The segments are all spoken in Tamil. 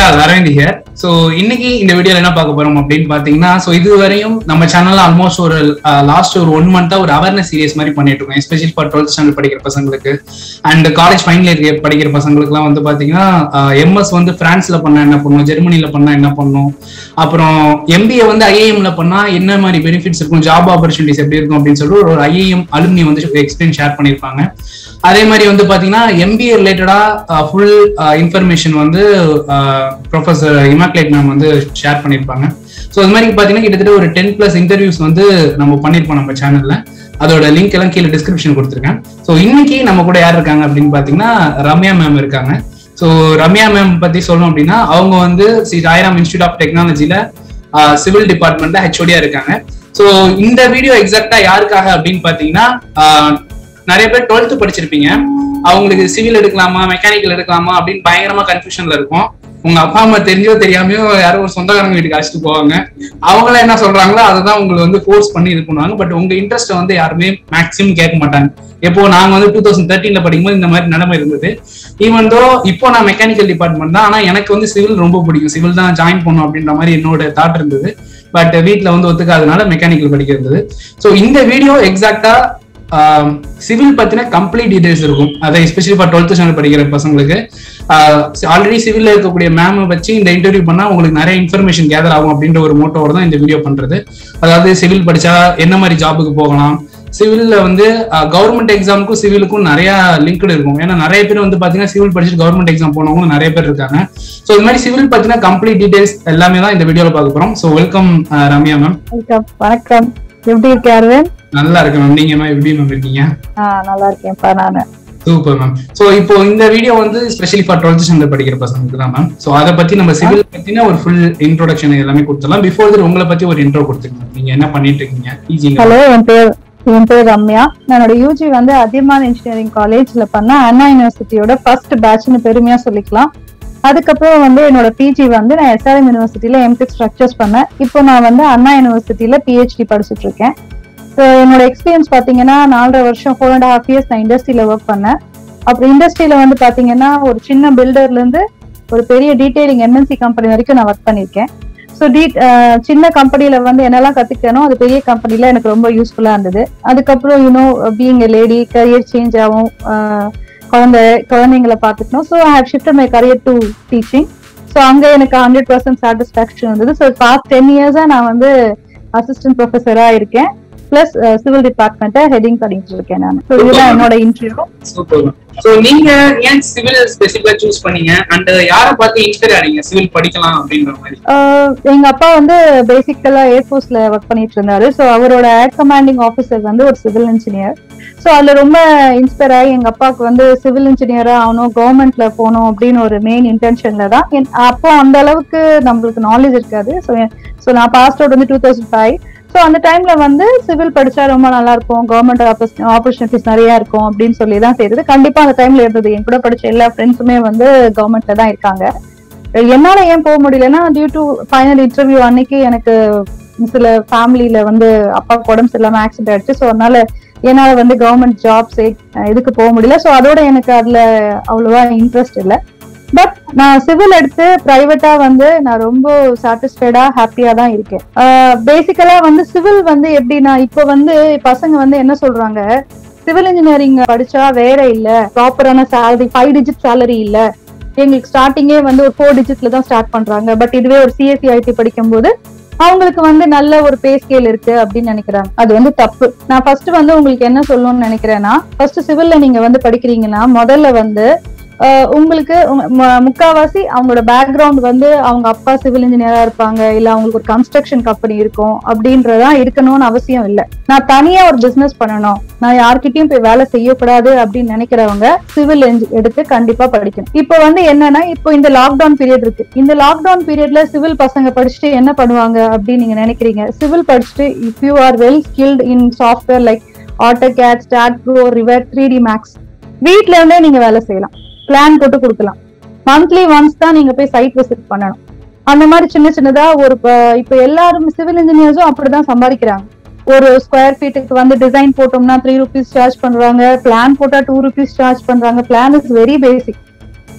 ஆல் அரவிந்த் ஹியர் ஸோ இன்னைக்கு இந்த வீடியோல என்ன பார்க்க போறோம் அப்படின்னு பாத்தீங்கன்னா ஸோ இது வரையும் நம்ம சேனல்ல ஆல்மோஸ்ட் ஒரு லாஸ்ட் ஒரு ஒன் மந்தா ஒரு அவேர்னஸ் சீரியஸ் மாதிரி பண்ணிட்டு இருக்கோம் எஸ்பெஷலி ஃபார் டுவெல்த் ஸ்டாண்டர்ட் படிக்கிற பசங்களுக்கு அண்ட் காலேஜ் ஃபைனல் இயர் படிக்கிற பசங்களுக்குலாம் வந்து பாத்தீங்கன்னா எம்எஸ் வந்து பிரான்ஸ்ல பண்ணா என்ன பண்ணும் ஜெர்மனில பண்ணா என்ன பண்ணும் அப்புறம் எம்பிஏ வந்து ஐஏஎம்ல பண்ணா என்ன மாதிரி பெனிஃபிட்ஸ் இருக்கும் ஜாப் ஆப்பர்ச்சுனிட்டிஸ் எப்படி இருக்கும் அப்படின்னு சொல்லி ஒரு ஐஏஎம் அலுமினி வந்து எக்ஸ்பிளைன் ஷேர் பண்ணியிருப்பாங்க அதே மாதிரி வந்து பாத்தீங்கன்னா எம்பிஏ ரிலேட்டடா ஃபுல் இன்ஃபர்மேஷன் வந்து ப்ரொஃபசர் இமாக்லேட் மேம் வந்து ஷேர் பண்ணியிருப்பாங்க ஸோ அது மாதிரி பாத்தீங்கன்னா கிட்டத்தட்ட ஒரு டென் பிளஸ் இன்டர்வியூஸ் வந்து நம்ம பண்ணியிருப்போம் நம்ம சேனல்ல அதோட லிங்க் எல்லாம் கீழே டிஸ்கிரிப்ஷன் கொடுத்துருக்கேன் ஸோ இன்னைக்கு நம்ம கூட யார் இருக்காங்க அப்படின்னு பாத்தீங்கன்னா ரம்யா மேம் இருக்காங்க ஸோ ரம்யா மேம் பத்தி சொல்லணும் அப்படின்னா அவங்க வந்து ஸ்ரீ ராயராம் இன்ஸ்டியூட் ஆஃப் டெக்னாலஜில சிவில் டிபார்ட்மெண்ட்ல ஹெச்ஓடியா இருக்காங்க ஸோ இந்த வீடியோ எக்ஸாக்டா யாருக்காக அப்படின்னு பாத்தீங்கன்னா நிறைய பேர் டுவெல்த் படிச்சிருப்பீங்க அவங்களுக்கு சிவில் எடுக்கலாமா மெக்கானிக்கல் எடுக்கலாமா அப்படின்னு பயங்கரமா கன்ஃபியூஷன்ல இருக்கும் உங்க அப்பா அம்மா தெரிஞ்சோ தெரியாமையோ யாரோ ஒரு சொந்தக்காரங்க வீட்டுக்கு அழைச்சிட்டு போவாங்க அவங்கள என்ன சொல்றாங்களோ அதை தான் உங்களுக்கு வந்து ஃபோர்ஸ் பண்ணி இது பண்ணுவாங்க பட் உங்க இன்ட்ரெஸ்ட்டை வந்து யாருமே மேக்ஸிமம் கேட்க மாட்டாங்க எப்போ நாங்க வந்து டூ தௌசண்ட் தேர்ட்டீன்ல படிக்கும்போது இந்த மாதிரி நிலைமை இருந்தது ஈவன் தோ இப்போ நான் மெக்கானிக்கல் டிபார்ட்மெண்ட் தான் ஆனா எனக்கு வந்து சிவில் ரொம்ப பிடிக்கும் சிவில் தான் ஜாயின் பண்ணும் அப்படின்ற மாதிரி என்னோட தாட் இருந்தது பட் வீட்டுல வந்து ஒத்துக்காதனால மெக்கானிக்கல் படிக்க இருந்தது ஸோ இந்த வீடியோ எக்ஸாக்டா சிவில் பத்தின கம்ப்ளீட் டீடைல்ஸ் இருக்கும் அதை எஸ்பெஷலி ஃபார் டுவெல்த் ஸ்டாண்டர்ட் படிக்கிற பசங்களுக்கு ஆல்ரெடி சிவில்ல இருக்கக்கூடிய மேம் வச்சு இந்த இன்டர்வியூ பண்ணா உங்களுக்கு நிறைய இன்ஃபர்மேஷன் கேதர் ஆகும் அப்படின்ற ஒரு மோட்டோட தான் இந்த வீடியோ பண்றது அதாவது சிவில் படிச்சா என்ன மாதிரி ஜாபுக்கு போகலாம் சிவில்ல வந்து கவர்மெண்ட் எக்ஸாமுக்கும் சிவிலுக்கும் நிறைய லிங்க்டு இருக்கும் ஏன்னா நிறைய பேர் வந்து பாத்தீங்கன்னா சிவில் படிச்சுட்டு கவர்மெண்ட் எக்ஸாம் போனவங்க நிறைய பேர் இருக்காங்க ஸோ இது மாதிரி சிவில் பத்தின கம்ப்ளீட் டீடைல்ஸ் எல்லாமே தான் இந்த வீடியோல பார்க்க போறோம் so welcome Ramya ma'am welcome வணக்கம் எப்படி இருக்க அரவிந்த் நல்லா இருக்கு மேம் நீங்க மேம் எப்படி மேம் இருக்கீங்க ஆஹ் நல்லா இருக்கேன்ப்பா நானு சூப்பர் மேம் சோ இப்போ இந்த வீடியோ வந்து ஸ்பெஷலி ஃபார் டுவெல்த் ஸ்டாண்டர்ட் படிக்கிற பசங்களுக்கு தான் மேம் சோ அதை பத்தி நம்ம சிவில் பத்தின ஒரு ஃபுல் இன்ட்ரோடக்ஷன் எல்லாமே கொடுத்துடலாம் பிஃபோர் தட் உங்களை பத்தி ஒரு இன்ட்ரோ கொடுத்துருங்க நீங்க என்ன பண்ணிட்டு இருக்கீங்க ஈஸிங்க ஹலோ என் பேர் என் பேர் ரம்யா என்னோட யூஜி வந்து அதியமான் இன்ஜினியரிங் காலேஜ்ல பண்ண அண்ணா யூனிவர்சிட்டியோட ஃபர்ஸ்ட் பேட்ச்னு பெருமையா சொல்லிக்கலாம் அதுக்கப்புறம் வந்து என்னோட பிஜி வந்து நான் எஸ்ஆர்எம் யூனிவர்சிட்டியில எம்டெக் ஸ்ட்ரக்சர்ஸ் பண்ணேன் இப்போ நான் வந்து அண்ணா யூனிவர்சிட்டியில பிஹெச்டி படிச்சுட்டு இருக்கேன் ஸோ என்னோட எக்ஸ்பீரியன்ஸ் பாத்தீங்கன்னா நாலரை வருஷம் ஃபோர் அண்ட் ஹாஃப் இயர்ஸ் நான் இண்டஸ்ட்ரியில ஒர்க் பண்ணேன் அப்புறம் இண்டஸ்ட்ரியில வந்து பாத்தீங்கன்னா ஒரு சின்ன பில்டர்ல இருந்து ஒரு பெரிய டீடைலிங் எம்என்சி கம்பெனி வரைக்கும் நான் ஒர்க் பண்ணியிருக்கேன் ஸோ டீ சின்ன கம்பெனில வந்து என்னெல்லாம் கத்துக்கிட்டேனோ அது பெரிய கம்பெனில எனக்கு ரொம்ப யூஸ்ஃபுல்லா இருந்தது அதுக்கப்புறம் you know being a lady career change ஆகும் ஆஹ் குழந்தை குழந்தைங்களை பார்த்துக்கணும் so I have shift my career to teaching so அங்க எனக்கு ஹண்ட்ரட் பர்சன்ட் சாட்டிஸ்ஃபேக்ஷன் இருந்தது ஸோ பாஸ்ட் டென் இயர்ஸா நான் வந்து அசிஸ்டன்ட் ப்ரொஃபஸரா இருக்கேன் பிளஸ் சிவில் டிபார்ட்மெண்ட்டை ஹெட்டிங் பண்ணிட்டு இருக்கேன் நான் ஸோ இதுதான் என்னோட இன்டர்வியூ சூப்பர் மேம் சோ நீங்க ஏன் சிவில் ஸ்பெசிஃபிக்கா சூஸ் பண்ணீங்க அண்ட் யாரை பார்த்து இன்ஸ்பயர் ஆனீங்க சிவில் படிக்கலாம் அப்படின்ற மாதிரி ஆஹ் எங்க அப்பா வந்து பேசிக்கலா ஏர்ஃபோர்ஸ்ல ஒர்க் பண்ணிட்டு இருந்தாரு ஸோ அவரோட ஏர் கமாண்டிங் ஆஃபீஸர் வந்து ஒரு சிவில் இன்ஜினியர் ஸோ அதுல ரொம்ப இன்ஸ்பயர் ஆகி எங்க அப்பாவுக்கு வந்து சிவில் இன்ஜினியரா ஆகணும் கவர்மெண்ட்ல போகணும் அப்படின்னு ஒரு மெயின் இன்டென்ஷன்ல தான் என்- அப்போ அந்த அளவுக்கு நம்மளுக்கு நாலேஜ் இருக்காது ஸோ ஸோ நான் பாஸ்ட் அவுட் வந்து டூ தௌசண்ட் ஃபைவ் ஸோ அந்த டைம்ல வந்து சிவில் படிச்சா ரொம்ப நல்லா இருக்கும் கவர்மெண்ட் ஆப்பர்ச்சுனிட்டிஸ் நிறைய இருக்கும் அப்படின்னு சொல்லி தான் செய்தது கண்டிப்பா அந்த டைம்ல இருந்தது என் கூட படிச்ச எல்லா ஃப்ரெண்ட்ஸுமே வந்து கவர்மெண்ட்ல தான் இருக்காங்க என்னால ஏன் போக முடியலன்னா டியூ டு ஃபைனல் இன்டர்வியூ அன்னைக்கு எனக்கு சில ஃபேமிலியில வந்து அப்பாவுக்கு உடம்பு சரியில்லாம ஆக்சிடென்ட் ஆயிடுச்சு ஸோ அதனால என்னால வந்து கவர்மெண்ட் ஜாப்ஸ் இதுக்கு போக முடியல ஸோ அதோட எனக்கு அதுல அவ்வளவா இன்ட்ரெஸ்ட் இல்லை பட் நான் சிவில் எடுத்து பிரைவேட்டா வந்து நான் ரொம்ப சாட்டிஸ்ஃபைடா ஹாப்பியா தான் இருக்கேன் பேசிக்கலா வந்து சிவில் வந்து எப்படின்னா இப்போ வந்து பசங்க வந்து என்ன சொல்றாங்க சிவில் இன்ஜினியரிங் படிச்சா வேற இல்ல ப்ராப்பரான சேலரி ஃபைவ் டிஜிட் சேலரி இல்ல எங்களுக்கு ஸ்டார்டிங்கே வந்து ஒரு ஃபோர் டிஜிட்ல தான் ஸ்டார்ட் பண்றாங்க பட் இதுவே ஒரு சிஎஸ்சி ஐடி படிக்கும்போது அவங்களுக்கு வந்து நல்ல ஒரு பே ஸ்கேல் இருக்கு அப்படின்னு நினைக்கிறாங்க அது வந்து தப்பு நான் ஃபர்ஸ்ட் வந்து உங்களுக்கு என்ன சொல்லணும்னு நினைக்கிறேன்னா ஃபர்ஸ்ட் சிவில்ல நீங்க வந்து படிக்கிறீங்கன்னா முதல்ல வந்து ஆஹ் உங்களுக்கு உங்க- மு- முக்காவாசி அவங்களோட பேக்ரவுண்ட் வந்து அவங்க அப்பா சிவில் இன்ஜினியரா இருப்பாங்க இல்ல அவங்களுக்கு ஒரு கன்ஸ்ட்ரக்ஷன் கம்பெனி இருக்கும் அப்படின்றதா இருக்கணும்னு அவசியம் இல்ல நான் தனியா ஒரு பிசினஸ் பண்ணணும் நான் யார்கிட்டயும் போய் வேலை செய்யக்கூடாது அப்படின்னு நினைக்கிறவங்க சிவில் எடுத்து கண்டிப்பா படிக்கணும் இப்போ வந்து என்னன்னா இப்போ இந்த லாக்டவுன் பீரியட் இருக்கு இந்த லாக்டவுன் பீரியட்ல சிவில் பசங்க படிச்சுட்டு என்ன பண்ணுவாங்க அப்படின்னு நீங்க நினைக்கிறீங்க சிவில் படிச்சுட்டு if you are well skilled in software like AutoCAD STAAD Pro Revit three D max வீட்ல இருந்தே நீங்க வேலை செய்யலாம் பிளான் போட்டு கொடுக்கலாம் மந்த்லி ஒன்ஸ் தான் நீங்க போய் சைட் விசிட் பண்ணணும் அந்த மாதிரி சின்ன சின்னதா ஒரு ப- இப்ப எல்லாரும் சிவில் இன்ஜினியர்ஸும் அப்படிதான் சம்பாதிக்கிறாங்க ஒரு ஸ்கொயர் ஃபீட்டுக்கு வந்து டிசைன் போட்டோம்னா த்ரீ ருபீஸ் சார்ஜ் பண்றாங்க பிளான் போட்டா டூ ருபீஸ் சார்ஜ் பண்றாங்க பிளான் இஸ் வெரி பேசிக்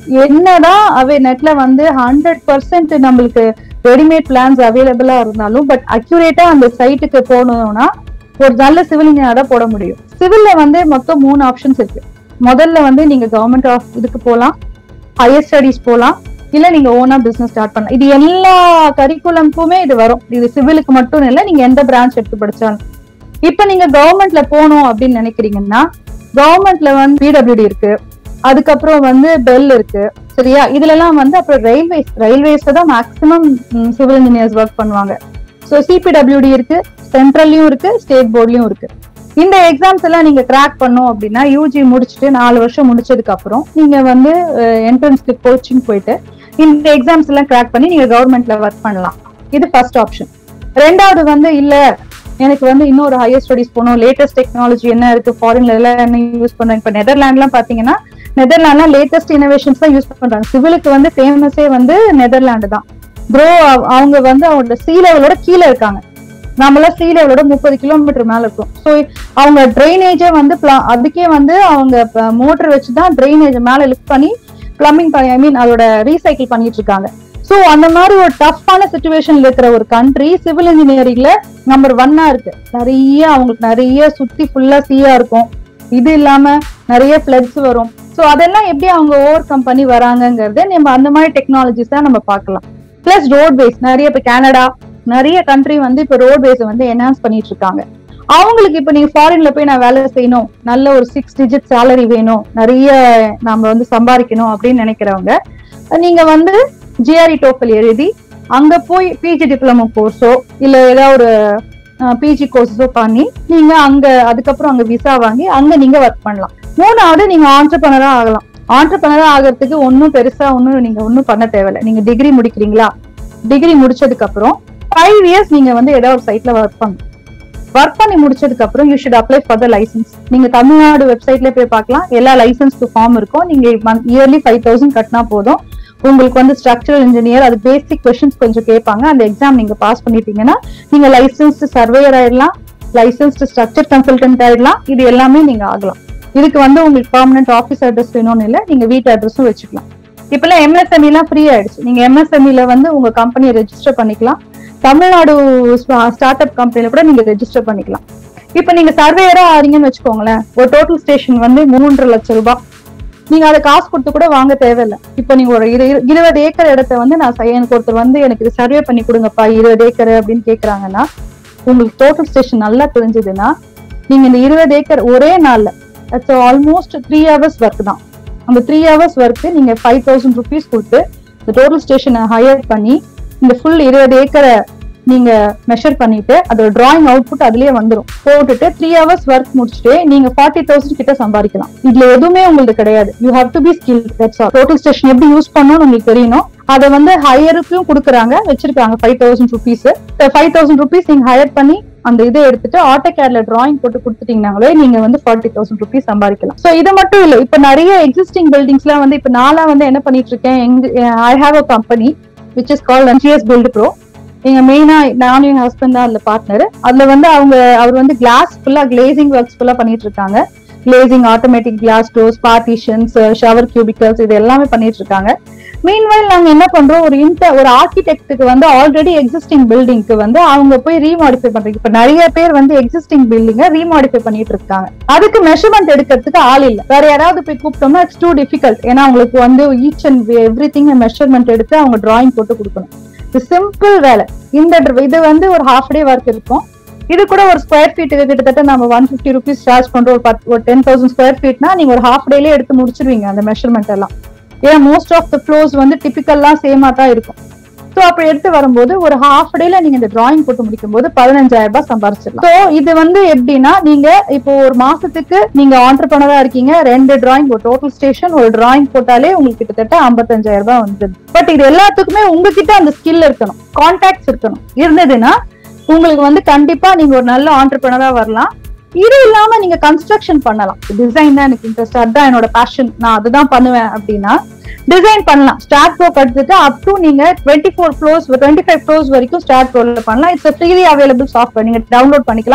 என்னதான் அவை நெட்ல வந்து ஹண்ட்ரட் பர்சன்ட் நம்மளுக்கு ரெடிமேட் பிளான்ஸ் அவைலபிளா இருந்தாலும் பட் அக்யூரேட்டா அந்த சைட்டுக்கு போகணும்னா ஒரு நல்ல சிவில் இன்ஜினியரா போட முடியும் சிவில்ல வந்து மொத்தம் மூணு ஆப்ஷன்ஸ் இருக்கு முதல்ல வந்து நீங்க கவர்மெண்ட் ஆஃப் இதுக்கு போகலாம் ஹையர் ஸ்டடிஸ் போகலாம் இல்ல நீங்க ஓனா பிசினஸ் ஸ்டார்ட் பண்ணலாம் இது எல்லா கரிக்குலம்க்குமே இது வரும் இது சிவிலுக்கு மட்டும் இல்ல நீங்க எந்த பிரான்ச் எடுத்து படிச்சாலும் இப்ப நீங்க கவர்மெண்ட்ல போகணும் அப்படின்னு நினைக்கிறீங்கன்னா கவர்மெண்ட்ல வந்து பிடபிள்யூடி இருக்கு அதுக்கப்புறம் வந்து பெல் இருக்கு சரியா இதுல எல்லாம் வந்து அப்புறம் ரயில்வேஸ் ரயில்வேஸ் தான் மேக்சிமம் சிவில் இன்ஜினியர்ஸ் ஒர்க் பண்ணுவாங்க ஸோ சிபிடபிள்யூடி இருக்கு சென்ட்ரல்லையும் இருக்கு ஸ்டேட் போர்ட்லயும் இருக்கு இந்த எக்ஸாம்ஸ் எல்லாம் நீங்க கிராக் பண்ணோம் அப்படின்னா யூஜி முடிச்சுட்டு நாலு வருஷம் முடிச்சதுக்கு அப்புறம் நீங்க வந்து என்ட்ரன்ஸ்க்கு கோச்சிங் போயிட்டு இந்த எக்ஸாம்ஸ் எல்லாம் கிராக் பண்ணி நீங்க கவர்மெண்ட்ல ஒர்க் பண்ணலாம் இது ஃபர்ஸ்ட் ஆப்ஷன் ரெண்டாவது வந்து இல்ல எனக்கு வந்து இன்னொரு ஹையர் ஸ்டடிஸ் போகணும் லேட்டஸ்ட் டெக்னாலஜி என்ன இருக்கு ஃபாரின்ல எல்லாம் என்ன யூஸ் பண்றாங்க இப்ப நெதர்லாண்ட்லாம் பாத்தீங்கன்னா நெதர்லாண்ட்ல லேட்டஸ்ட் இனோவேஷன்ஸ் தான் யூஸ் பண்றாங்க சிவிலுக்கு வந்து ஃபேமஸே வந்து நெதர்லாண்டு தான் ப்ரோ அவங்க வந்து அவங்களோட சீ லெவலோட கீழே இருக்காங்க நம்மளாம் சீ லெவலோட முப்பது கிலோமீட்டர் மேல இருக்கும் ஸோ அவங்க ட்ரைனேஜே வந்து pla- அதுக்கே வந்து அவங்க மோட்டர் வச்சு தான் ட்ரைனேஜ் மேல லிஃப்ட் பண்ணி பிளம்பிங் பண்ணி ஐ மீன் அதோட ரீசைக்கிள் பண்ணிட்டு இருக்காங்க சோ அந்த மாதிரி ஒரு டஃப்பான சுச்சுவேஷன்ல இருக்கிற ஒரு கண்ட்ரி சிவில் இன்ஜினியரிங்ல நம்பர் ஒன்னா இருக்கு நிறைய அவங்களுக்கு நிறைய சுத்தி ஃபுல்லா சீயா இருக்கும் இது இல்லாம நிறைய ஃபிளட்ஸ் வரும் சோ அதெல்லாம் எப்படி அவங்க ஓவர் கம் பண்ணி வராங்கங்கறத நம்ம அந்த மாதிரி டெக்னாலஜிஸ் தான் நம்ம பார்க்கலாம் பிளஸ் ரோட்வேஸ் நிறைய இப்ப கனடா நிறைய கண்ட்ரி வந்து இப்ப ரோட்வேஸ் வந்து என்ஹான்ஸ் பண்ணிட்டு இருக்காங்க அவங்களுக்கு இப்ப நீங்க ஃபாரின்ல போய் நான் வேலை செய்யணும் நல்ல ஒரு சிக்ஸ் டிஜிட் சேலரி வேணும் நிறைய நாம வந்து சம்பாதிக்கணும் அப்படின்னு நினைக்கிறவங்க நீங்க வந்து ஜிஆர்இ டோஃபல் எழுதி அங்க போய் பிஜி டிப்ளமோ கோர்ஸோ இல்ல ஏதாவது ஒரு பிஜி கோர்ஸோ பண்ணி நீங்க அங்க அதுக்கப்புறம் அங்க விசா வாங்கி அங்க நீங்க ஒர்க் பண்ணலாம் மூணாவது நீங்க ஆண்டர்பனரா ஆகலாம் ஆண்டர்பனரா ஆகிறதுக்கு ஒன்றும் பெருசா ஒன்றும் நீங்க ஒன்றும் பண்ண தேவையில்லை நீங்க டிகிரி முடிக்கிறீங்களா டிகிரி முடிச்சதுக்கு அப்புறம் ஃபைவ் இயர்ஸ் நீங்க வந்து ஏதாவது ஒரு சைட்ல ஒர்க் பண்ணணும் ஒர்க் பண்ணி முடிச்சதுக்கு அப்புறம் you should apply for the license நீங்க தமிழ்நாடு வெப்சைட்ல போய் பார்க்கலாம் எல்லா லைசன்ஸ்க்கு ஃபார்ம் இருக்கும் நீங்க இயர்லி ஃபைவ் தௌசண்ட் கட்டினா போதும் உங்களுக்கு வந்து ஸ்ட்ரக்சரல் இன்ஜினியர் அது பேசிக் கொஸ்டின்ஸ் கொஞ்சம் கேட்பாங்க அந்த எக்ஸாம் நீங்க பாஸ் பண்ணிட்டீங்கன்னா நீங்க லைசன்ஸ்டு சர்வேயர் ஆயிடலாம் லைசன்ஸ்டு ஸ்ட்ரக்சர் கன்சல்டன்ட் ஆயிடலாம் இது எல்லாமே நீங்க ஆகலாம் இதுக்கு வந்து உங்களுக்கு பெர்மனன்ட் ஆஃபீஸ் அட்ரஸ் வேணும்னு இல்லை நீங்க வீட்டு அட்ரஸும் வச்சுக்கலாம் இப்பெல்லாம் எம்எஸ்எம்இ எல்லாம் ஃப்ரீ ஆயிடுச்சு நீங்க எம்எஸ்எம்இல வந்து உங்க கம்பெனியை ரெஜிஸ்டர் பண்ணிக்கலாம் தமிழ்நாடு ஸ்டார்ட் அப் கம்பெனில கூட நீங்க ரெஜிஸ்டர் பண்ணிக்கலாம் இப்ப நீங்க சர்வேயரா ஆறீங்கன்னு வச்சுக்கோங்களேன் ஒரு டோட்டல் ஸ்டேஷன் வந்து மூன்றரை லட்சம் ரூபாய் நீங்க அதை காசு கொடுத்து கூட வாங்க தேவையில்லை இப்ப நீங்க ஒரு இரு- இரு- இருபது ஏக்கர் இடத்த வந்து நான் செய்ய- எனக்கு ஒருத்தர் வந்து எனக்கு இது சர்வே பண்ணி கொடுங்கப்பா இருபது ஏக்கர் அப்படின்னு கேக்குறாங்கன்னா உங்களுக்கு டோட்டல் ஸ்டேஷன் நல்லா தெரிஞ்சதுன்னா நீங்க இந்த இருபது ஏக்கர் ஒரே நாள்ல ஆல்மோஸ்ட் த்ரீ ஹவர்ஸ் ஒர்க் தான் அந்த த்ரீ ஹவர்ஸ் ஒர்க் நீங்க ஃபைவ் தௌசண்ட் ருபீஸ் கொடுத்து இந்த டோட்டல் ஸ்டேஷனை ஹையர் பண்ணி இந்த ஃபுல் இருபது ஏக்கரை நீங்க மெஷர் பண்ணிட்டு அதோட டிராயிங் அவுட்புட் அதுலயே வந்துரும் போட்டுட்டு த்ரீ ஹவர்ஸ் ஒர்க் முடிச்சுட்டு நீங்க ஃபார்ட்டி தௌசண்ட் கிட்ட சம்பாதிக்கலாம் இதுல எதுவுமே உங்களுக்கு கிடையாது you have to be skill that's all total station எப்படி யூஸ் பண்ணணும்னு உங்களுக்கு தெரியணும் அதை வந்து ஹையருக்கும் கொடுக்குறாங்க வச்சிருக்காங்க five thousand rupees five thousand rupees நீங்க ஹையர் பண்ணி அந்த இதை எடுத்துட்டு ஆட்டோ கேர்ல டிராயிங் போட்டு கொடுத்துட்டீங்கனாலே நீங்க வந்து ஃபார்ட்டி தௌசண்ட் ருபீஸ் சம்பாதிக்கலாம் சோ இது மட்டும் இல்ல இப்ப நிறைய எக்ஸிஸ்டிங் பில்டிங்ஸ் எல்லாம் வந்து இப்ப நாளா வந்து என்ன பண்ணிட்டு இருக்கேன் எங்க I have a company which is call GS build pro எங்க மெயினா நானும் எங்க ஹஸ்பண்ட் தான் அதுல பார்ட்னர் அதுல வந்து அவங்க அவர் வந்து கிளாஸ் ஃபுல்லா கிளேசிங் ஒர்க்ஸ் ஃபுல்லா பண்ணிட்டு இருக்காங்க glazing automatic glass doors partitions shower cubicles இது எல்லாமே பண்ணிட்டு இருக்காங்க மீன்வைல் நாங்க என்ன பண்றோம் ஒரு இன்ட ஒரு ஆர்கிடெக்ட்டுக்கு வந்து ஆல்ரெடி எக்ஸிஸ்டிங் பில்டிங்க்கு வந்து அவங்க போய் ரீமாடிஃபை பண்றாங்க இப்ப நிறைய பேர் வந்து எக்ஸிஸ்டிங் பில்டிங்க ரீமாடிஃபை பண்ணிட்டு இருக்காங்க அதுக்கு மெஷர்மெண்ட் எடுக்கிறதுக்கு ஆள் இல்ல வேற யாராவது போய் கூப்பிட்டோம்னா இட்ஸ் டூ டிஃபிகல்ட் ஏன்னா அவங்களுக்கு வந்து each and every thing measurement எடுத்து அவங்க டிராயிங் போட்டு கொடுக்கணும் இது சிம்பிள் வேலை இந்த dr- இது வந்து ஒரு ஹாஃப் டே ஒர்க் இருக்கும் இது கூட ஒரு ஸ்கொயர் ஃபீட்டுக்கு கிட்டத்தட்ட நம்ம ஒன் ஃபிஃப்டி ருபீஸ் சார்ஜ் பண்றோம் ஒரு பத்து ஒரு டென் தௌசண்ட் ஸ்கொயர் ஃபீட்னா நீங்க ஒரு ஹாஃப் டேலே எடுத்து முடிச்சிருவீங்க அந்த மெஷர்மெண்ட் எல்லாம் ஏன்னா மோஸ்ட் ஆஃப் த ஃப்ளோர்ஸ் வந்து டிபிக்கல்லாம் சேமா தான் இருக்கும் ஸோ அப்படி எடுத்து வரும்போது ஒரு ஹாஃப் டேல நீங்க இந்த டிராயிங் போட்டு முடிக்கும் போது பதினஞ்சாயிரம் ரூபாய் சம்பாரிச்சிடலாம் ஸோ இது வந்து எப்படின்னா நீங்க இப்போ ஒரு மாசத்துக்கு நீங்க ஆண்டர்பனரா இருக்கீங்க ரெண்டு டிராயிங் ஒரு டோட்டல் ஸ்டேஷன் ஒரு டிராயிங் போட்டாலே உங்களுக்கு கிட்டத்தட்ட ஐம்பத்தஞ்சாயிரம் ரூபாய் வந்துடுது பட் இது எல்லாத்துக்குமே உங்ககிட்ட அந்த ஸ்கில் இருக்கணும் கான்டாக்ட்ஸ் இருக்கணும் இருந்ததுன்னா உங்களுக்கு வந்து கண்டிப்பா நீங்க ஒரு நல்ல ஆண்டர்பனரா வரலாம் இது இல்லாம நீங்க கன்ஸ்ட்ரக்ஷன் பண்ணலாம் டிசைன் தான் எனக்கு இன்ட்ரெஸ்ட் அதுதான் என்னோட பேஷன் நான் அதுதான் பண்ணுவேன் அப்படின்னா டிசைன் பண்ணலாம் ஸ்டார்ட் ப்ரோ எடுத்துட்டு அப் டு நீங்க twenty four floors twenty five floors வரைக்கும் ஸ்டார்ட் ப்ரோல பண்ணலாம் இட்ஸ் ஃப்ரீலி அவைலபிள் சாஃப்ட்வேர் நீங்க டவுன்லோட் பண்ணிக்கலாம்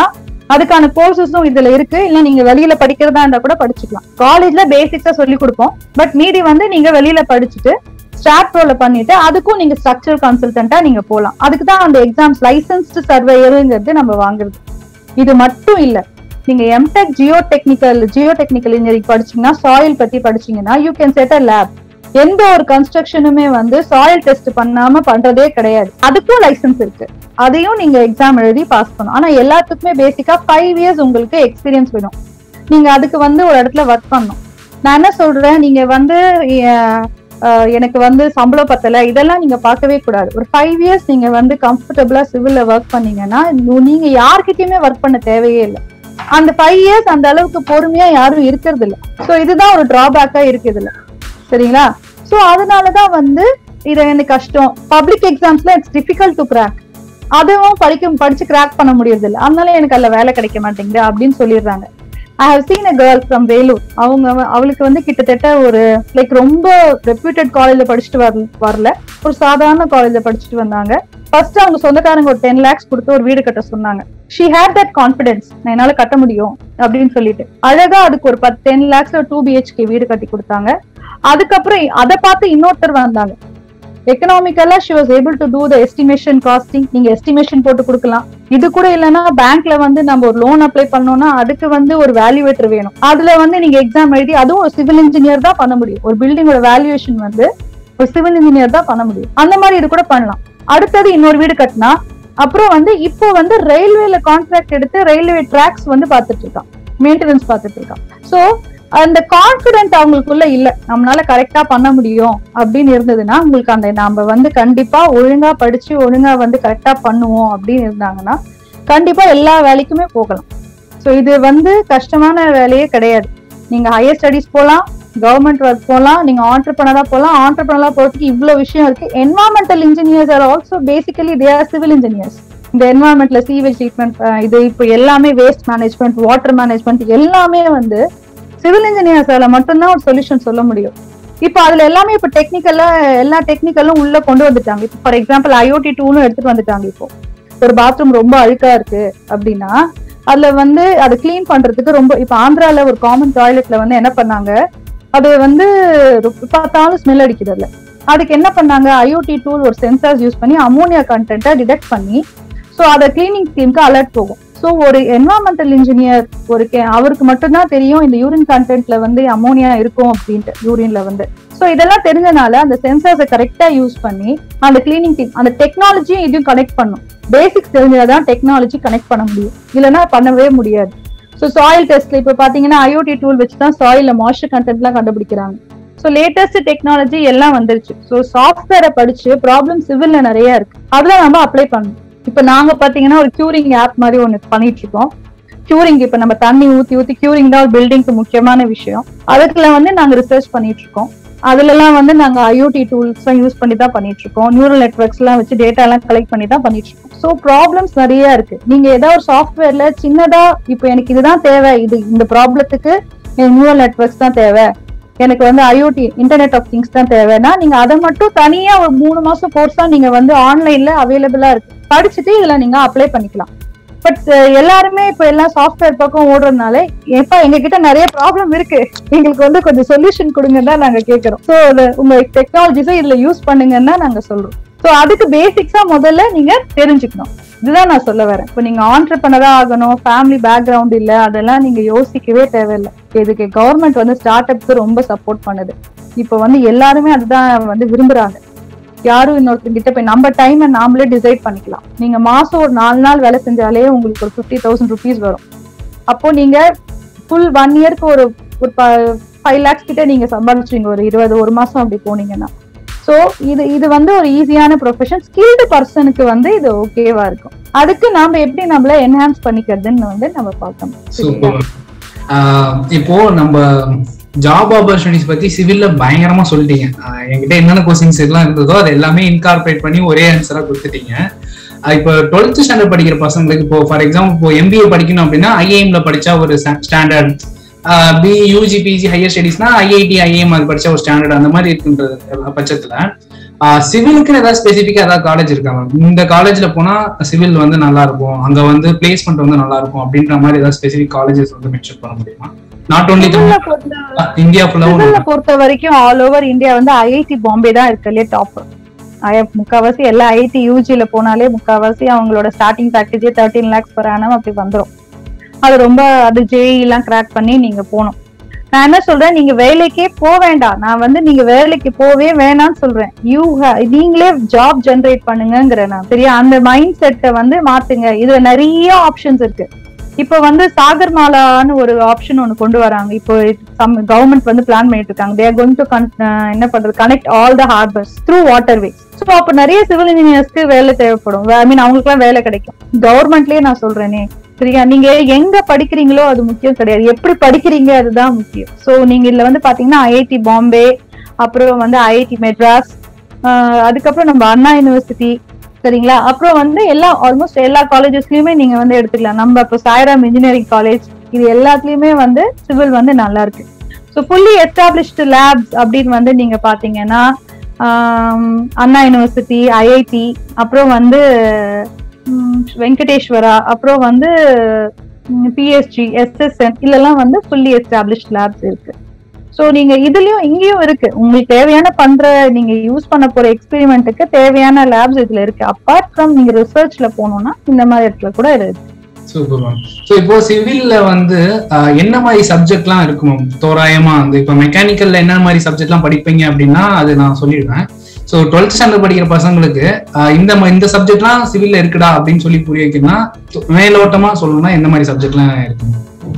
அதுக்கான கோர்சஸும் இதுல இருக்கு இல்ல நீங்க வெளியில படிக்கிறதா இருந்தா கூட படிச்சுக்கலாம் காலேஜ்ல பேசிக்ஸா சொல்லி கொடுப்போம் பட் மீதி வந்து நீங்க வெளியில படிச்சுட்டு ஸ்டார்ட் ப்ரோல பண்ணிட்டு அதுக்கும் நீங்க ஸ்ட்ரக்சர் கன்சல்டன்டா நீங்க போலாம் அதுக்கு தான் அந்த எக்ஸாம்ஸ் லைசன்ஸ்டு சர்வேயருங்கிறது நம்ம வாங்குறது இது மட்டும் இல்ல நீங்க MTech geo technical geo technical engineering படிச்சீங்கன்னா சாயில் பத்தி படிச்சீங்கன்னா you can set a lab எந்த ஒரு கன்ஸ்ட்ரக்ஷனுமே வந்து சாயில் டெஸ்ட் பண்ணாம பண்றதே கிடையாது அதுக்கும் லைசன்ஸ் இருக்கு அதையும் நீங்க எக்ஸாம் எழுதி பாஸ் பண்ணணும் ஆனா எல்லாத்துக்குமே பேசிக்கா ஃபைவ் இயர்ஸ் உங்களுக்கு எக்ஸ்பீரியன்ஸ் வேணும் நீங்க அதுக்கு வந்து ஒரு இடத்துல ஒர்க் பண்ணணும் நான் என்ன சொல்றேன் நீங்க வந்து அஹ், அஹ், எனக்கு வந்து சம்பளம் பத்தல இதெல்லாம் நீங்க பார்க்கவே கூடாது ஒரு ஃபைவ் இயர்ஸ் நீங்க வந்து கம்ஃபர்டபுளா சிவில்ல ஒர்க் பண்ணீங்கன்னா நு- நீங்க யார்கிட்டயுமே ஒர்க் பண்ண தேவையே இல்லை அந்த ஃபைவ் இயர்ஸ் அந்த அளவுக்கு பொறுமையா யாரும் இருக்கிறது இல்ல சோ இதுதான் ஒரு டிராபேக்கா இருக்கு இதுல சரிங்களா சோ அதனாலதான் வந்து இது எனக்கு கஷ்டம் பப்ளிக் எக்ஸாம்ஸ்ல இட்ஸ் டிஃபிகல்ட் டு கிராக் அதுவும் படிக்க படிச்சு கிராக் பண்ண முடியறது இல்ல அதனால எனக்கு அதுல வேலை கிடைக்க மாட்டேங்குது அப்படின்னு சொல்லிடுறாங்க I have seen a girl from Vellore அவங்க வ- அவளுக்கு வந்து கிட்டத்தட்ட ஒரு லைக் ரொம்ப ரெப்யூட்டட் காலேஜ்ல படிச்சுட்டு வரல வரல ஒரு சாதாரண காலேஜ்ல படிச்சுட்டு வந்தாங்க ஃபர்ஸ்ட் அவங்க சொந்தக்காரங்க ஒரு டென் லேக்ஸ் கொடுத்து ஒரு வீடு கட்ட சொன்னாங்க ஷி ஹேட் தட் கான்பிடன்ஸ் நான் என்னால கட்ட முடியும் அப்படின்னு சொல்லிட்டு அழகா அதுக்கு ஒரு பத்து டென் லேக்ஸ்ல டூ பிஹெச்கே வீடு கட்டி கொடுத்தாங்க அதுக்கப்புறம் அதை பார்த்து இன்னொருத்தர் வந்தாங்க எக்கனாமிக்கலா she was able to do the estimation costing நீங்க எஸ்டிமேஷன் போட்டு கொடுக்கலாம் இது கூட இல்லைன்னா பேங்க்ல வந்து நம்ம ஒரு லோன் அப்ளை பண்ணோம்னா அதுக்கு வந்து ஒரு வேல்யூவேட்டர் வேணும் அதுல வந்து நீங்க எக்ஸாம் எழுதி அதுவும் ஒரு சிவில் இன்ஜினியர் தான் பண்ண முடியும் ஒரு பில்டிங்கோட வேல்யூவேஷன் வந்து ஒரு சிவில் இன்ஜினியர் தான் பண்ண முடியும் அந்த மாதிரி இது கூட பண்ணலாம் அடுத்தது இன்னொரு வீடு கட்டினா அப்புறம் வந்து இப்போ வந்து ரயில்வேல கான்ட்ராக்ட் எடுத்து ரயில்வே டிராக்ஸ் வந்து பார்த்துட்டு இருக்கான் மெயின்டெனன்ஸ் பார்த்துட்டு இருக்கான் சோ அந்த கான்பிடென்ட் அவங்களுக்குள்ள இல்ல நம்மளால கரெக்டா பண்ண முடியும் அப்படின்னு இருந்ததுன்னா உங்களுக்கு அந்த நாம வந்து கண்டிப்பா ஒழுங்கா படிச்சு ஒழுங்கா வந்து கரெக்டா பண்ணுவோம் அப்படின்னு இருந்தாங்கன்னா கண்டிப்பா எல்லா வேலைக்குமே போகலாம் சோ இது வந்து கஷ்டமான வேலையே கிடையாது நீங்க ஹையர் ஸ்டடிஸ் போகலாம் கவர்மெண்ட் ஒர்க் போகலாம் நீங்க ஆண்டர்பனரா போகலாம் ஆண்டர்பனரா போறதுக்கு இவ்வளவு விஷயம் இருக்கு environmental engineers are also basically they are civil engineers இந்த என்வாரன்மெண்ட்ல சீவேஜ் ட்ரீட்மெண்ட் இது இப்போ எல்லாமே வேஸ்ட் மேனேஜ்மெண்ட் வாட்டர் மேனேஜ்மெண்ட் எல்லாமே வந்து சிவில் இன்ஜினியர்ஸால மட்டும்தான் ஒரு சொல்யூஷன் சொல்ல முடியும் இப்போ அதுல எல்லாமே இப்போ டெக்னிக்கலா எல்லா டெக்னிக்கலும் உள்ள கொண்டு வந்துட்டாங்க இப்போ ஃபார் எக்ஸாம்பிள் ஐஓடி டூலும் எடுத்துட்டு வந்துட்டாங்க இப்போ ஒரு பாத்ரூம் ரொம்ப அழுக்கா இருக்கு அப்படின்னா அதுல வந்து அதை க்ளீன் பண்றதுக்கு ரொம்ப இப்போ ஆந்திரால ஒரு காமன் டாய்லெட்ல வந்து என்ன பண்ணாங்க அது வந்து ரொம்ப பார்த்தாலும் ஸ்மெல் அடிக்குது அதுல அதுக்கு என்ன பண்ணாங்க ஐஓடி டூல் ஒரு சென்சார்ஸ் யூஸ் பண்ணி அமோனியா கண்டென்ட்டை டிடெக்ட் பண்ணி ஸோ அதை கிளீனிங் டீமுக்கு அலர்ட் போகும் ஸோ ஒரு என்வாரன்மெண்டல் இன்ஜினியர் ஒரு கே- அவருக்கு மட்டும்தான் தெரியும் இந்த யூரின் கண்டென்ட்ல வந்து அமோனியா இருக்கும் அப்படின்ட்டு யூரின்ல வந்து ஸோ இதெல்லாம் தெரிஞ்சனால அந்த சென்சார்ஸை கரெக்டா யூஸ் பண்ணி அந்த கிளீனிங் டீம் அந்த டெக்னாலஜியும் இதையும் கனெக்ட் பண்ணும் பேசிக்ஸ் தெரிஞ்சாதான் டெக்னாலஜி கனெக்ட் பண்ண முடியும் இல்லைன்னா பண்ணவே முடியாது ஸோ சாயில் டெஸ்ட்ல இப்போ பாத்தீங்கன்னா ஐஓடி டூல் வச்சு தான் சாயில்ல மாய்ஸ்சர் கண்டென்ட்லாம் கண்டுபிடிக்கிறாங்க ஸோ லேட்டஸ்ட் டெக்னாலஜி எல்லாம் வந்துருச்சு ஸோ சாஃப்ட்வேரை படிச்சு ப்ராப்ளம் சிவில்ல நிறைய இருக்கு அதெல்லாம் நம்ம அப்ளை பண்ணணும் இப்போ நாங்க பாத்தீங்கன்னா ஒரு கியூரிங் ஆப் மாதிரி ஒன்று பண்ணிட்டு இருக்கோம் கியூரிங் இப்போ நம்ம தண்ணி ஊத்தி ஊத்தி கியூரிங் தான் ஒரு பில்டிங்க்கு முக்கியமான விஷயம் அதுக்குள்ள வந்து நாங்க ரிசர்ச் பண்ணிட்டு இருக்கோம் அதுல எல்லாம் வந்து நாங்க ஐஓடி டூல்ஸ் யூஸ் பண்ணி தான் பண்ணிட்டு இருக்கோம் நியூரல் நெட்ஒர்க்ஸ் எல்லாம் வச்சு டேட்டா எல்லாம் கலெக்ட் பண்ணி தான் பண்ணிட்டு இருக்கோம் ஸோ ப்ராப்ளம்ஸ் நிறைய இருக்கு நீங்க ஏதாவது ஒரு சாஃப்ட்வேர்ல சின்னதா இப்போ எனக்கு இதுதான் தேவை இது இந்த ப்ராப்ளத்துக்கு எனக்கு நியூரல் நெட்ஒர்க்ஸ் தான் தேவை எனக்கு வந்து ஐஓடி இன்டர்நெட் ஆஃப் திங்ஸ் தான் தேவைன்னா நீங்க அதை மட்டும் தனியா ஒரு மூணு மாசம் கோர்ஸா நீங்க வந்து ஆன்லைன்ல அவைலபிளா இருக்கு படிச்சுட்டு இதுல நீங்க அப்ளை பண்ணிக்கலாம் பட் எல்லாருமே இப்ப எல்லாம் சாஃப்ட்வேர் பக்கம் ஓடுறதுனால எப்ப எங்க கிட்ட நிறைய ப்ராப்ளம் இருக்கு எங்களுக்கு வந்து கொஞ்சம் சொல்யூஷன் கொடுங்கன்னு தான் நாங்க கேக்குறோம் சோ உங்க டெக்னாலஜிஸை இதுல யூஸ் பண்ணுங்கன்னு தான் நாங்க சொல்றோம் சோ அதுக்கு பேசிக்ஸா முதல்ல நீங்க தெரிஞ்சுக்கணும் இதுதான் நான் சொல்ல வரேன் இப்போ நீங்க ஆண்டர்பனரா ஆகணும் ஃபேமிலி பேக்ரவுண்ட் இல்ல அதெல்லாம் நீங்க யோசிக்கவே தேவையில்லை இதுக்கு கவர்மெண்ட் வந்து ஸ்டார்ட் அப்க்கு ரொம்ப சப்போர்ட் பண்ணுது இப்போ வந்து எல்லாருமே அதுதான் வந்து விரும்புறாங்க யாரும் இன்னொருத்தர் கிட்ட போய் நம்ம டைமை நாமளே டிசைட் பண்ணிக்கலாம் நீங்க மாசம் ஒரு நாலு நாள் வேலை செஞ்சாலே உங்களுக்கு ஒரு ஃபிஃப்டி தௌசண்ட் ருபீஸ் வரும் அப்போ நீங்க ஃபுல் ஒன் இயர்க்கு ஒரு ஒரு ஃபைவ் லேக்ஸ் கிட்ட நீங்க சம்பாதிச்சுவீங்க ஒரு இருபது ஒரு மாசம் அப்படி போனீங்கன்னா சோ இது இது வந்து ஒரு ஈஸியான ப்ரொஃபஷன் ஸ்கில்டு பர்சனுக்கு வந்து இது ஓகேவா இருக்கும் அதுக்கு நாம எப்படி நம்மள என்ஹான்ஸ் பண்ணிக்கிறதுன்னு வந்து நம்ம பார்க்கணும் சூப்பர் இப்போ நம்ம ஜாப் ஆப்பர்ச்சுனிட்டிஸ் பத்தி சிவில்ல பயங்கரமா சொல்லிட்டீங்க ஆஹ் என்கிட்ட என்னென்ன கொஸ்டின்ஸ் எல்லாம் இருந்ததோ அது எல்லாமே இன்கார்பரேட் பண்ணி ஒரே ஆன்சரா கொடுத்துட்டீங்க ஆஹ் இப்போ டுவெல்த் ஸ்டாண்டர்ட் படிக்கிற பசங்களுக்கு இப்போ ஃபார் எக்ஸாம்பிள் இப்போ எம்பிஏ படிக்கணும் அப்படின்னா ஐஏஎம்ல படிச்சா ஒரு standard B UG PG higher ஸ்டடிஸ்னா ஐஐடி ஐஏஎம் அது படிச்சா ஒரு ஸ்டாண்டர்ட் அந்த மாதிரி இருக்குன்ற பட்சத்துல சிவிலுக்குன்னு ஏதாவது ஸ்பெசிஃபிக்கா ஏதாவது காலேஜ் இருக்கா மேம் இந்த காலேஜ்ல போனா சிவில் வந்து நல்லா இருக்கும் அங்க வந்து பிளேஸ்மெண்ட் வந்து நல்லா இருக்கும் அப்படின்ற மாதிரி ஏதாவது ஸ்பெசிபிக் காலேஜஸ் வந்து மென்ஷன் பண்ண முடியுமா நாட் ஓன்லி சிவில்ல பொறுத்த இந்தியா ஃபுல்லாவும் சிவில்ல பொறுத்த வரைக்கும் ஆல் ஓவர் இந்தியா வந்து ஐஐடி பாம்பே தான் இருக்கலையே டாப் முக்காவாசி எல்லா ஐஐடி யூஜில போனாலே முக்காவாசி அவங்களோட ஸ்டார்டிங் பேக்கேஜே தேர்ட்டீன் லேக்ஸ் per annum அப்படி வந்துரும் அது ரொம்ப அது ஜேஇ எல்லாம் கிராக் பண்ணி நீங்க போகணும் நான் என்ன சொல்றேன் நீங்க வேலைக்கே போக வேண்டாம் நான் வந்து நீங்க வேலைக்கு போவே வேணாம்னு சொல்றேன் யூ நீங்களே ஜாப் ஜெனரேட் பண்ணுங்கிறேன் நான் சரியா அந்த மைண்ட் செட்டை வந்து மாத்துங்க இதுல நிறைய ஆப்ஷன்ஸ் இருக்கு இப்போ வந்து சாகர்மாலான்னு ஒரு ஆப்ஷன் ஒன்னு கொண்டு வராங்க இப்போ கவர்மெண்ட் வந்து பிளான் பண்ணிட்டு இருக்காங்க தேர் கோயிங் டு என்ன பண்றது connect all the harbours through waterways so அப்போ நிறைய சிவில் இன்ஜினியர்ஸ்க்கு வேலை தேவைப்படும் ஐ மீன் அவங்களுக்குலாம் வேலை கிடைக்கும் கவர்மெண்ட்லயே நான் சொல்றேனே சரியா நீங்க எங்க படிக்கிறீங்களோ அது முக்கியம் கிடையாது எப்படி படிக்கிறீங்க அதுதான் முக்கியம் சோ நீங்க இதுல வந்து பாத்தீங்கன்னா ஐஐடி பாம்பே அப்புறம் வந்து ஐஐடி மெட்ராஸ் ஆஹ் அதுக்கப்புறம் நம்ம அண்ணா யூனிவர்சிட்டி சரிங்களா அப்புறம் வந்து எல்லா ஆல்மோஸ்ட் எல்லா காலேஜஸ்லயுமே நீங்க வந்து எடுத்துக்கலாம் நம்ம இப்போ சாய்ராம் இன்ஜினியரிங் காலேஜ் இது எல்லாத்துலயுமே வந்து சிவில் வந்து நல்லா இருக்கு ஸோ ஃபுல்லி எஸ்டாப்ளிஷ்டு லேப்ஸ் அப்படின்னு வந்து நீங்க பாத்தீங்கன்னா ஆம், அண்ணா யூனிவர்சிட்டி ஐஐடி அப்புறம் வந்து ம், வெங்கடேஸ்வரா அப்புறம் வந்து பிஎஸ்ஜி எஸ்எஸ்என் இதெல்லாம் வந்து ஃபுல்லி எஸ்டாப்ளிஷ்ட் லேப்ஸ் இருக்கு ஸோ நீங்க இதுலயும் இங்கேயும் இருக்கு உங்களுக்கு தேவையான பண்ற நீங்க யூஸ் பண்ண போற எக்ஸ்பெரிமெண்ட்டுக்கு தேவையான லேப்ஸ் இதுல இருக்கு அப்பார்ட் ஃப்ரம் நீங்க ரிசர்ச்ல போனோம்னா இந்த மாதிரி இடத்துல கூட இருக்கு சூப்பர் மேம் ஸோ இப்போ சிவில்ல வந்து ஆஹ், என்ன மாதிரி சப்ஜெக்ட்லாம் இருக்கும் மேம் தோராயமா வந்து இப்போ மெக்கானிக்கல்ல என்ன மாதிரி சப்ஜெக்ட்லாம் படிப்பீங்க அப்படின்னா அது நான் சொல்லிடுவேன் ஸோ டுவெல்த் ஸ்டாண்டர்ட் படிக்கிற பசங்களுக்கு ஆஹ், இந்த ம- இந்த சப்ஜெக்ட்லாம் சிவில்ல இருக்குடா அப்படின்னு சொல்லி புரிய வைக்கணும்னா து- மேலோட்டமா சொல்லணும்னா எந்த மாதிரி சப்ஜெக்ட்லாம் இருக்கும்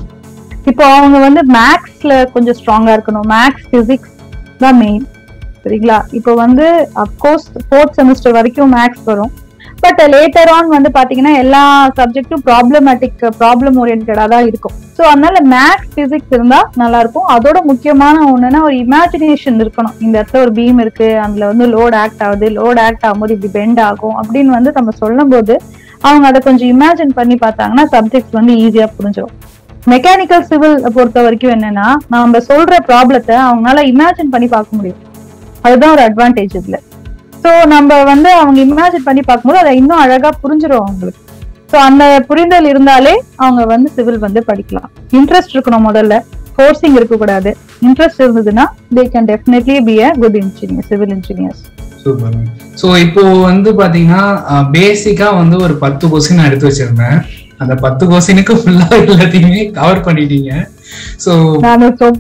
இப்போ அவங்க வந்து மேக்ஸ்ல கொஞ்சம் ஸ்ட்ராங்கா இருக்கணும் மேக்ஸ் பிசிக்ஸ் தான் மெயின் சரிங்களா இப்போ வந்து அப்கோர்ஸ் ஃபோர்த் செமஸ்டர் வரைக்கும் மேக்ஸ் வரும் பட் லேட்டர் ஆன் வந்து பாத்தீங்கன்னா எல்லா சப்ஜெக்டும் ப்ராப்ளமேட்டிக் ப்ராப்ளம் ஓரியன்டா தான் இருக்கும் ஸோ அதனால மேக்ஸ் பிசிக்ஸ் இருந்தா நல்லா இருக்கும் அதோட முக்கியமான ஒண்ணுன்னா ஒரு இமேஜினேஷன் இருக்கணும் இந்த இடத்துல ஒரு பீம் இருக்கு அதுல வந்து லோட் ஆக்ட் ஆகுது லோட் ஆக்ட் ஆகும்போது இப்படி பெண்ட் ஆகும் அப்படின்னு வந்து நம்ம சொல்லும்போது அவங்க அதை கொஞ்சம் இமேஜின் பண்ணி பார்த்தாங்கன்னா சப்ஜெக்ட்ஸ் வந்து ஈஸியா புரிஞ்சிடும் மெக்கானிக்கல் சிவில் பொறுத்த வரைக்கும் என்னன்னா நம்ம சொல்ற ப்ராப்ளத்தை அவங்களால இமேஜின் பண்ணி பார்க்க முடியும் அதுதான் ஒரு அட்வான்டேஜ் இதுல சோ நம்ம வந்து அவங்க இமேஜின் பண்ணி பார்க்கும்போது அதை இன்னும் அழகா புரிஞ்சிடும் அவங்களுக்கு சோ அந்த புரிதல் இருந்தாலே அவங்க வந்து சிவில் வந்து படிக்கலாம் இன்ட்ரெஸ்ட் இருக்கணும் முதல்ல ஃபோர்ஸிங் இருக்கக்கூடாது இன்ட்ரெஸ்ட் இருந்ததுன்னா they can definitely be a good engineer civil engineers super so இப்போ வந்து பாத்தீங்கன்னா பேசிக்கா வந்து ஒரு பத்து கொஸ்டின் நான் எடுத்து வச்சிருந்தேன் அந்த பத்து கொஸ்டினுக்கு ஃபுல்லா எல்லாத்தையுமே கவர் பண்ணிட்டீங்க ஸோ நான் சொ-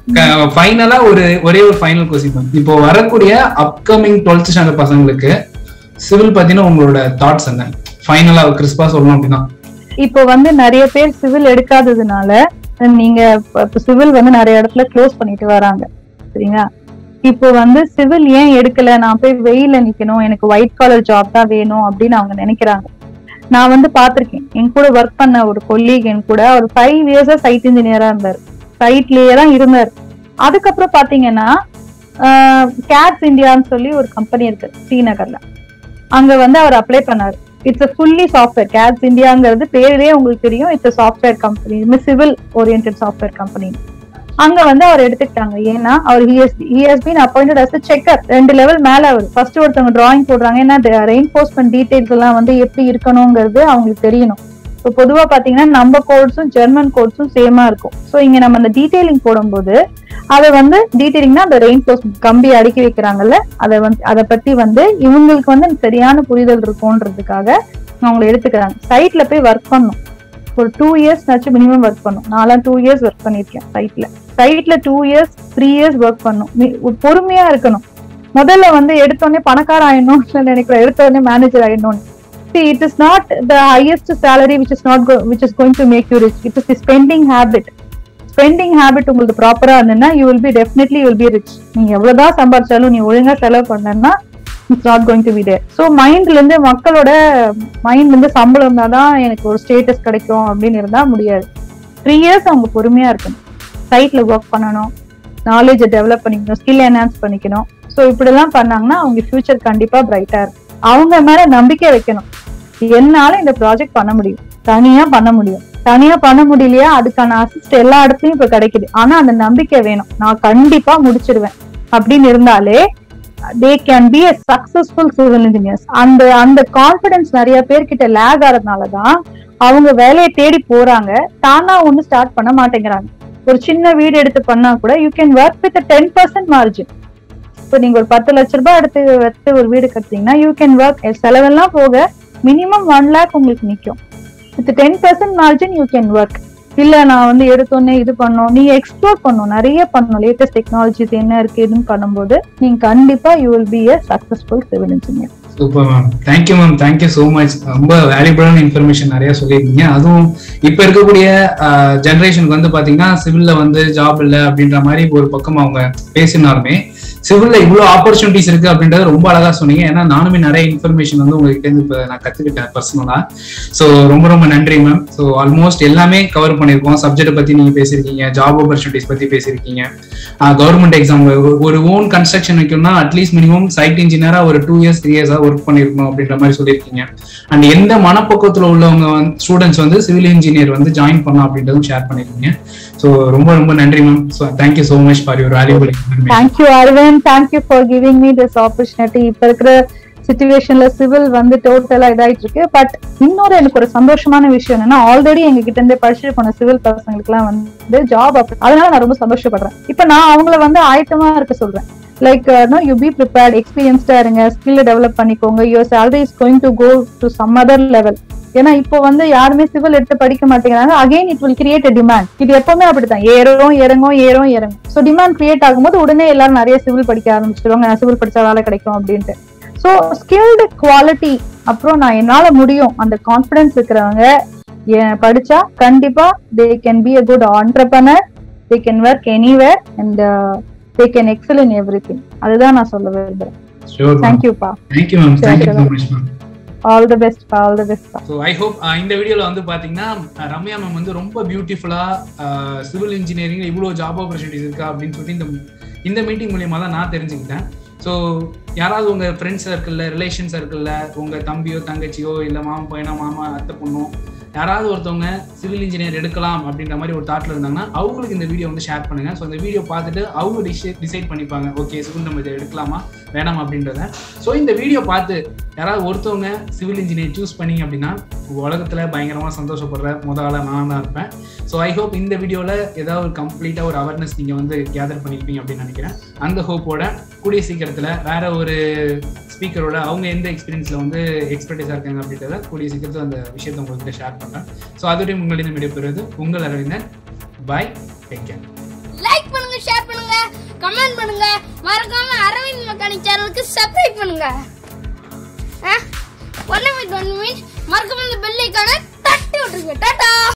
ஃபைனலா ஒரு ஒரே ஒரு ஃபைனல் கொஸ்டின் இப்போ வரக்கூடிய அப்கமிங் டுவெல்த் ஸ்டாண்டர்ட் பசங்களுக்கு சிவில் பத்தின உங்களோட தாட்ஸ் என்ன ஃபைனலா கிறிஸ்பா சொல்லணும் அப்படின்னா இப்போ வந்து நிறைய பேர் சிவில் எடுக்காததுனால நீங்க சிவில் வந்து நிறைய இடத்துல க்ளோஸ் பண்ணிட்டு வராங்க சரிங்களா இப்போ வந்து சிவில் ஏன் எடுக்கல நான் போய் வெயில நிக்கணும் எனக்கு ஒயிட் காலர் ஜாப் தான் வேணும் அப்படின்னு அவங்க நினைக்கிறாங்க நான் வந்து பார்த்திருக்கேன் என் கூட ஒர்க் பண்ண ஒரு கொல்லீக் என் கூட ஒரு ஃபைவ் இயர்ஸா சைட் இன்ஜினியரா இருந்தார் சைட்லயே தான் இருந்தார் அதுக்கப்புறம் பாத்தீங்கன்னா கேட்ஸ் இந்தியான்னு சொல்லி ஒரு கம்பெனி இருக்கு ஸ்ரீநகர்ல அங்க வந்து அவர் அப்ளை பண்ணாரு இட்ஸ் ஃபுல்லி சாஃப்ட்வேர் கேட்ஸ் இந்தியாங்கிறது பேரிலே உங்களுக்கு தெரியும் it's software company civil orient software company அங்க வந்து அவர் எடுத்துக்கிட்டாங்க ஏன்னா அவர் he's been appointed as checker ரெண்டு லெவல் மேல அவர் ஃபர்ஸ்ட் ஒருத்தவங்க டிராயிங் போடுறாங்க ஏன்னா ரெயின்ஃபோர்ஸ்மெண்ட் டீடைல்ஸ் எல்லாம் வந்து எப்படி இருக்கணுங்கிறது அவங்களுக்கு தெரியணும் இப்போ பொதுவா பாத்தீங்கன்னா நம்ம கோட்ஸும் ஜெர்மன் கோட்ஸும் சேமா இருக்கும் ஸோ இங்க நம்ம அந்த டீடைலிங் போடும்போது அதை வந்து டீடைலிங்னா அந்த ரெயின்ஃபோர்ஸ் கம்பி அடுக்கி வைக்கிறாங்கல்ல அதை வந்து அதை பத்தி வந்து இவங்களுக்கு வந்து சரியான புரிதல் இருக்கும்ன்றதுக்காக அவங்களை எடுத்துக்கிறாங்க சைட்ல போய் ஒர்க் பண்ணும் ஒரு டூ இயர்ஸ் நாச்சும் மினிமம் ஒர்க் பண்ணும் நான்லாம் டூ இயர்ஸ் ஒர்க் பண்ணிருக்கேன் சைட்ல சைட்ல two years three years work பண்ணும் மி- ஒரு பொறுமையா இருக்கணும் முதல்ல வந்து எடுத்தோடனே பணக்கார ஆயிடணும்னு நினைக்கிறேன் எடுத்தோடனே மேனேஜர் ஆயிடணும் see it is not the highest salary which is not go- which is going to make you rich it is the spending habit spending habit உங்களுக்கு ப்ராப்பரா இருந்ததுன்னா you will be definitely will be rich நீங்க எவ்வளவுதான் சம்பாதிச்சாலும் நீ ஒழுங்கா செலவு பண்ணனா it's not going to be there so மைண்ட்ல இருந்து மக்களோட மைண்ட் வந்து சம்பளம் இருந்தாதான் எனக்கு ஒரு ஸ்டேட்டஸ் கிடைக்கும் அப்படின்னு இருந்தா முடியாது த்ரீ இயர்ஸ் அவங்க பொறுமையா இருக்கணும் சைட்ல ஒர்க் பண்ணணும் நாலேஜை டெவலப் பண்ணிக்கணும் ஸ்கில் என்ஹான்ஸ் பண்ணிக்கணும் ஸோ இப்படிலாம் பண்ணாங்கன்னா அவங்க ஃபியூச்சர் கண்டிப்பா பிரைட்டா இருக்கும் அவங்க மேல நம்பிக்கை வைக்கணும் என்னால இந்த ப்ராஜெக்ட் பண்ண முடியும் தனியா பண்ண முடியும் தனியா பண்ண முடியலையா அதுக்கான அசிஸ்ட் எல்லா இடத்துலயும் இப்ப கிடைக்குது ஆனா அந்த நம்பிக்கை வேணும் நான் கண்டிப்பா முடிச்சிருவேன் அப்படின்னு இருந்தாலே they can be a successful civil engineers அந்த அந்த கான்பிடன்ஸ் நிறைய பேர்கிட்ட லேக் ஆகிறதுனாலதான் அவங்க வேலையை தேடி போறாங்க தானா ஒண்ணு ஸ்டார்ட் பண்ண மாட்டேங்கிறாங்க ஒரு சின்ன வீடு எடுத்து பண்ணா கூட you can work with ten percent margin இப்போ நீங்க ஒரு பத்து லட்ச ரூபாய் எடுத்து வச்சு ஒரு வீடு கட்டுறீங்கன்னா யூ கேன் ஒர்க் செலவெல்லாம் போக மினிமம் ஒன் லேக் உங்களுக்கு நிக்கும் with ten percent margin you can work இல்ல நான் வந்து எடுத்தோன்னே இது பண்ணோம் நீங்க எக்ஸ்ப்ளோர் பண்ணும் நிறைய பண்ணணும் லேட்டஸ்ட் டெக்னாலஜிஸ் என்ன இருக்கு இதுன்னு பண்ணும்போது நீங்க கண்டிப்பா you will be a successful civil engineer super ma'am thank you ma'am thank you so much ரொம்ப வேல்யூபிளான இன்ஃபர்மேஷன் நிறைய சொல்லியிருக்கீங்க அதுவும் இப்ப இருக்கக்கூடிய ஜென்ரேஷனுக்கு வந்து பாத்தீங்கன்னா சிவில்ல வந்து ஜாப் இல்லை அப்படின்ற மாதிரி ஒரு பக்கம் அவங்க பேசினாலுமே சிவில்ல இவ்வளவு ஆப்பர்ச்சுனிட்டிஸ் இருக்கு அப்படின்றத ரொம்ப அழகா சொன்னீங்க ஏன்னா நானுமே நிறைய இன்ஃபர்மேஷன் வந்து உங்ககிட்ட இருந்து இப்ப நான் கத்துக்கிட்டேன் பர்சனலா ஸோ ரொம்ப ரொம்ப நன்றி மேம் ஸோ ஆல்மோஸ்ட் எல்லாமே கவர் பண்ணியிருக்கோம் சப்ஜெக்ட் பத்தி நீங்க பேசியிருக்கீங்க ஜாப் ஆப்பர்ச்சுனிட்டிஸ் பத்தி பேசியிருக்கீங்க கவர்மெண்ட் எக்ஸாம் ஒரு ஓன் கன்ஸ்ட்ரக்ஷன் வைக்கணும்னா அட்லீஸ்ட் மினிமம் சைட் இன்ஜினியரா ஒரு டூ இயர்ஸ் த்ரீ இயர்ஸா ஒர்க் பண்ணிருக்கணும் அப்படின்ற மாதிரி சொல்லியிருக்கீங்க அண்ட் எந்த மனப்பக்குவத்துல உள்ளவங்க ஸ்டூடெண்ட்ஸ் வந்து சிவில் இன்ஜினியர் வந்து ஜாயின் பண்ணலாம் அப்படின்றதும் ஷேர் பண்ணிருக்கீங்க ஸோ ரொம்ப ரொம்ப நன்றி ma'am so thank you so much for your valuable information thank you Aravind thank you for giving me this opportunity இப்ப இருக்கிற சுச்சுவேஷன்ல சிவில் வந்து டோட்டலா இதாயிட்டு இருக்கு பட் இன்னொரு எனக்கு ஒரு சந்தோஷமான விஷயம் என்னன்னா ஆல்ரெடி எங்க கிட்ட இருந்து படிச்சுட்டு போன சிவில் பசங்களுக்கு எல்லாம் வந்து ஜாப் அதனால நான் ரொம்ப சந்தோஷப்படுறேன் இப்ப நான் அவங்கள வந்து ஆயத்தமா இருக்க சொல்றேன் like no you be prepared எக்ஸ்பீரியன்ஸ்டா இருங்க ஸ்கில் டெவலப் பண்ணிக்கோங்க your salary is going to go to some other level ஏன்னா இப்போ வந்து யாருமே சிவில் எடுத்து படிக்க மாட்டேங்கிறாங்க again it will create demand இது எப்பவுமே அப்படித்தான் ஏறும் இறங்கும் ஏறும் இறங்கும் ஸோ டிமாண்ட் கிரியேட் ஆகும்போது உடனே எல்லாரும் நிறைய சிவில் படிக்க ஆரம்பிச்சிருவாங்க நான் சிவில் படிச்சா வேலை கிடைக்கும் அப்படின்ட்டு ஸோ ஸ்கில்டு குவாலிட்டி அப்புறம் நான் என்னால முடியும் அந்த கான்பிடன்ஸ் இருக்கிறவங்க ஏன் படிச்சா கண்டிப்பா they can be a good entrepreneur they can work anywhere and they can excel in every thing அதுதான் நான் சொல்ல விரும்புறேன் ஷூர் தேங்க்யூப்பா thank you ma'am thank you so much ma'am all the best all the best so I hope இந்த வீடியோல வந்து பாத்தீங்கன்னா அஹ், ரம்யா மேம் வந்து ரொம்ப பியூட்டிஃபுல்லா சிவில் இன்ஜினியரிங் இவ்வளோ ஜாப் ஆப்பர்ச்சுனிட்டிஸ் இருக்கா அப்படின்னு சொல்லி இந்த இந்த மீட்டிங் மூலியமா தான் நான் தெரிஞ்சுக்கிட்டேன் ஸோ யாராவது உங்க ஃப்ரெண்ட்ஸ் சர்க்கிள்ல ரிலேஷன் சர்க்கிள்ல உங்க தம்பியோ தங்கச்சியோ இல்ல மாமா பையனோ மாமா அத்தை பொண்ணோ யாராவது ஒருத்தவங்க சிவில் இன்ஜினியர் எடுக்கலாம் அப்படின்ற மாதிரி ஒரு தாட்ல இருந்தாங்கன்னா அவங்களுக்கு இந்த வீடியோ வந்து ஷேர் பண்ணுங்க ஸோ இந்த வீடியோ பார்த்துட்டு அவங்க டிசைட் பண்ணிப்பாங்க ஓகே சிவில் நம்ம இதை எடுக்கலாமா வேணாமா அப்படின்றத ஸோ இந்த வீடியோ பார்த்து யாராவது ஒருத்தவங்க சிவில் இன்ஜினியர் சூஸ் பண்ணீங்க அப்படின்னா உலகத்துல பயங்கரமா சந்தோஷப்படுற முத ஆளா நான் தான் இருப்பேன் ஸோ ஐ ஹோப் இந்த வீடியோல ஏதாவது ஒரு கம்ப்ளீட்டா ஒரு அவேர்னஸ் நீங்க வந்து கேதர் பண்ணிருப்பீங்க அப்படின்னு நினைக்கிறேன் அந்த ஹோப்போட கூடிய சீக்கிரத்துல வேற ஒரு ஸ்பீக்கரோட அவங்க எந்த எக்ஸ்பீரியன்ஸ்ல வந்து எக்ஸ்பர்டைஸா இருக்காங்க அப்படின்றத கூடிய சீக்கிரத்துல அந்த விஷயத்தை உங்கள்கிட்ட ஷேர் பண்றேன் ஸோ அதோடய உங்களிடம் விடைபெறுவது உங்கள் Aravindan bye take care like பண்ணுங்க ஷேர் பண்ணுங்க கமெண்ட் பண்ணுங்க மறக்காம அரவிந்த் மெக்கானிக் சேனலுக்கு சப்ஸ்கிரைப் பண்ணுங்க ஒன் மினிட் ஒன் மினிட் மறக்காம இந்த பெல் ஐக்கான தட்டி விட்டுருங்க டாடா